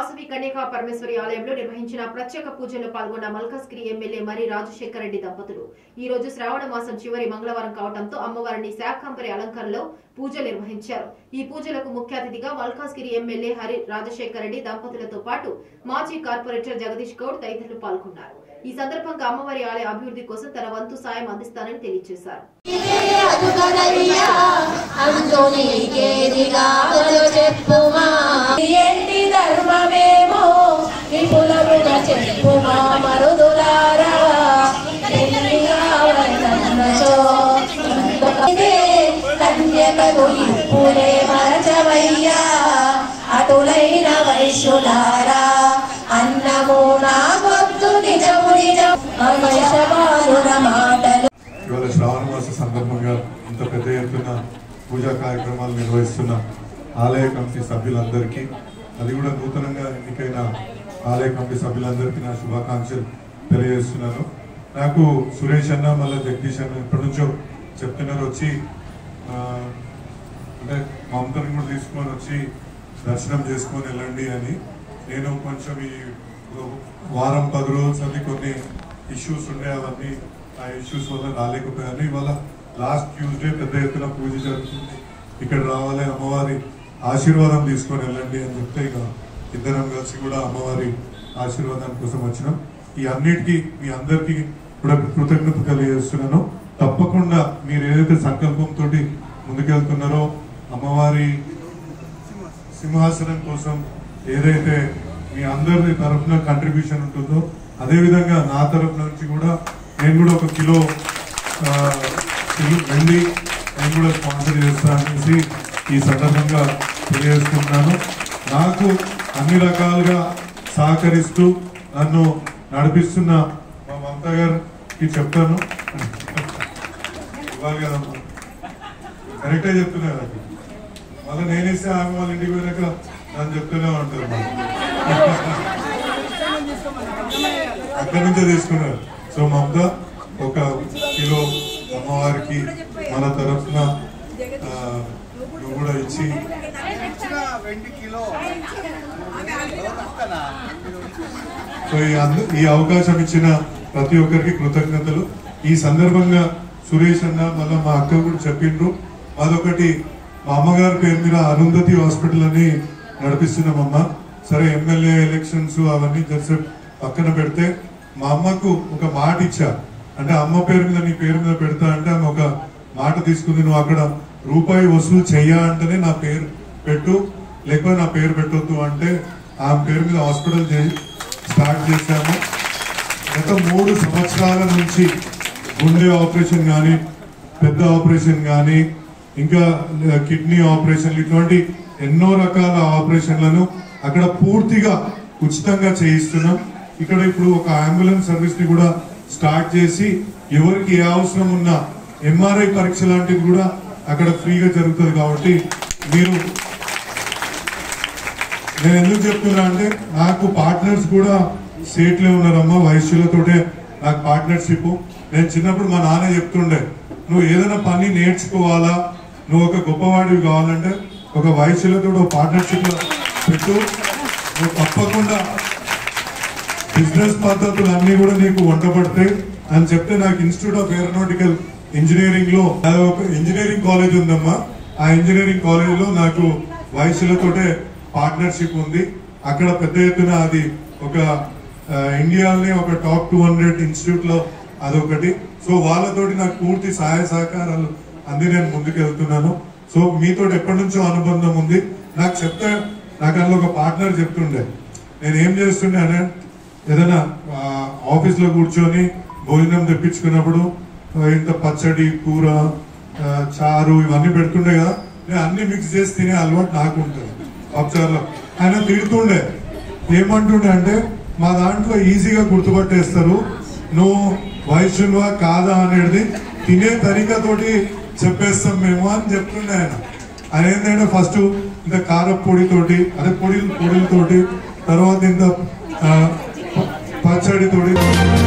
వాసవి కన్యకా పరమేశ్వరి ఆలయంలో నిర్వహించిన ప్రత్యేక పూజల్లో పాల్గొన్న మల్కాజ్గిరి ఎమ్మెల్యే మరి రాజశేఖర రెడ్డి దంపతులు ఈ రోజు శ్రావణ మాసం చివరి మంగళవారం కావడంతో అమ్మవారిని శాకంబరి అలంకరణలో పూజలు నిర్వహించారు ఈ పూజలకు ముఖ్య అతిథిగా మల్కాజ్గిరి ఎమ్మెల్యే హరి రాజశేఖర రెడ్డి దంపతులతో పాటు మాజీ కార్పొరేటర్ జగదీష్ గౌడ్ తదితరులు పాల్గొన్నారు ఈ సందర్భంగా అమ్మవారి ఆలయ అభివృద్ధి కోసం తన వంతు సాయం అందిస్తానని తెలియజేశారు అదుగదయ్యా అందునికేదిగా చెప్పుమా ఏంటి ధర్మమేమో విపులముగా చెప్పుమా మరుదులారా ఎన్నిగా వర్ణనచో ఇదే కన్యకలు ఇప్పుడే మరచవయ్యా అటులైన వైశ్యులారా అన్నము నా గొత్తు నిజము నిజం వైషవాలుర మాటలు ఇవాళ శ్రావణ మాస సందర్భంగా ఇంత పెద్ద ఎత్తున పూజా కార్యక్రమాలు నిర్వహిస్తున్న ఆలయ కమిటీ సభ్యులందరికీ అది కూడా నూతనంగా ఎన్నికైన ఆలయ కమిటీ సభ్యులందరికీ నా శుభాకాంక్షలు తెలియజేస్తున్నాను నాకు సురేష్ అన్న మళ్ళీ జగదీష్ అన్న ఎప్పటి నుంచో చెప్తున్నారు వచ్చి ఆ, అంటే మమతను కూడా తీసుకొని వచ్చి దర్శనం చేసుకొని వెళ్ళండి అని నేను కొంచెం ఈ వారం పది రోజులు అది కొన్ని ఇష్యూస్ ఉండే అవన్నీ ఆ ఇష్యూస్ వల్ల రాలేకపోయాను ఇవాళ లాస్ట్ ట్యూస్డే పెద్ద ఎత్తున పూజ జరుగుతుంది ఇక్కడ రావాలి అమ్మవారి ఆశీర్వాదం తీసుకొని వెళ్ళండి అని చెప్తే ఇక ఇద్దరం కలిసి కూడా అమ్మవారి ఆశీర్వాదం కోసం వచ్చినాం ఈ అన్నిటికీ మీ అందరికీ కూడా కృతజ్ఞత తెలియజేస్తున్నాను తప్పకుండా మీరు ఏదైతే సంకల్పంతో ముందుకెళ్తున్నారో అమ్మవారి సింహాసనం కోసం ఏదైతే మీ అందరి తరఫున కంట్రిబ్యూషన్ ఉంటుందో అదే విధంగా నా తరఫు నుంచి కూడా నేను కూడా ఒక కిలో ఆ, కిలో వెండి నేను కూడా స్పాన్సర్ చేస్తాను అనేసి ఈ సందర్భంగా తెలియజేస్తున్నాను నాకు అన్ని రకాలుగా సహకరిస్తూ నన్ను నడిపిస్తున్న మా మమతా గారికి చెప్తాను ఇవ్వాలి కదమ్మా కరెక్టే చెప్తున్నారు నాకు మళ్ళీ నేనేస్తే ఆమె వాళ్ళ ఇంటికి పోయినాక నన్ను చెప్తూనే ఉంటారు అక్కడి నుంచే తీసుకున్నారు సో మమత ఒక కిలో అమ్మవారికి మన తరఫున ఆ, నువ్వు కూడా ఇచ్చి వెండి కిలో అక్కనా సో ఈ అంద- ఈ అవకాశం ఇచ్చిన ప్రతి ఒక్కరికి కృతజ్ఞతలు ఈ సందర్భంగా సురేష్ అన్న మళ్ళీ మా అక్క కూడా చెప్పిండ్రు అదొకటి మా అమ్మగారి పేరు మీద అరుంధతి హాస్పిటల్ అని నడిపిస్తున్నామమ్మ సరే ఎమ్మెల్యే ఎలక్షన్స్ అవన్నీ జరిసే పక్కన పెడితే మా అమ్మకు ఒక మాట ఇచ్చా అంటే అమ్మ పేరు మీద నీ పేరు మీద పెడతా అంటే ఆమె ఒక మాట తీసుకుంది నువ్వు అక్కడ రూపాయి వసూలు చెయ్యా అంటేనే నా పేరు పెట్టు లేకపోతే నా పేరు పెట్టొద్దు అంటే ఆమె పేరు మీద హాస్పిటల్ చే- స్టార్ట్ చేశాము గత మూడు సంవత్సరాల నుంచి గుండె ఆపరేషన్ కానీ పెద్ద ఆపరేషన్ కానీ ఇంకా కిడ్నీ ఆపరేషన్లు ఇటువంటి ఎన్నో రకాల ఆపరేషన్లను అక్కడ పూర్తిగా ఉచితంగా చేయిస్తున్నాం ఇక్కడ ఇప్పుడు ఒక అంబులెన్స్ సర్వీస్ ని కూడా స్టార్ట్ చేసి ఎవరికి ఏ అవసరం ఉన్నా ఎంఆర్ఐ పరీక్ష లాంటిది కూడా అక్కడ ఫ్రీగా జరుగుతుంది కాబట్టి మీరు నేను ఎందుకు చెప్తున్నా అంటే నాకు పార్ట్నర్స్ కూడా స్టేట్ లో ఉన్నారమ్మా వయస్సులతోటే నాకు పార్ట్నర్షిప్ నేను చిన్నప్పుడు మా నాన్న చెప్తుండే నువ్వు ఏదైనా పని నేర్చుకోవాలా నువ్వు ఒక గొప్పవాడివి కావాలంటే ఒక వయస్సులతో ఒక పార్ట్నర్షిప్ లో పెట్టు నువ్వు తప్పకుండా బిజినెస్ పద్ధతులు అన్ని కూడా నీకు వంటపడతాయి అని చెప్తే నాకు ఇన్స్టిట్యూట్ ఆఫ్ ఏరోనాటికల్ ఇంజనీరింగ్ లో అది ఒక ఇంజనీరింగ్ కాలేజ్ ఉందమ్మా ఆ ఇంజనీరింగ్ కాలేజ్ లో నాకు వయసులతోటే పార్ట్నర్షిప్ ఉంది అక్కడ పెద్ద ఎత్తున అది ఒక ఆ, ఇండియాలోనే ఒక టాప్ టూ హండ్రెడ్ ఇన్స్టిట్యూట్ లో అదొకటి సో వాళ్ళతోటి నాకు పూర్తి సహాయ సహకారాలు అంది నేను ముందుకు వెళ్తున్నాను సో మీతో ఎప్పటి నుంచో అనుబంధం ఉంది నాకు చెప్తే నాకు అందులో ఒక పార్ట్నర్ చెప్తుండే నేను ఏం చేస్తుండే అంటే ఏదైనా ఆ, ఆఫీస్ లో కూర్చొని భోజనం తెప్పించుకున్నప్పుడు ఆ, ఇంత పచ్చడి కూర ఆ, చారు ఇవన్నీ పెడుతుండే కదా నేను అన్ని మిక్స్ చేసి తినే అలవాటు నాకు ఉంటుంది పప్పుచారులో ఆయన తిడుతుండే ఏమంటుండే అంటే మా దాంట్లో ఈజీగా గుర్తుపట్టేస్తారు నువ్వు వైశ్యులువా కాదా అనేది తినే తరీకతోటి చెప్పేస్తాం మేము అని చెప్తుండే ఆయన ఆయన ఏంటంటే ఫస్ట్ ఇంత కారం పొడితోటి అదే పొడి పొడిలతోటి తర్వాత ఇంత ఆ, పచ్చడితోటి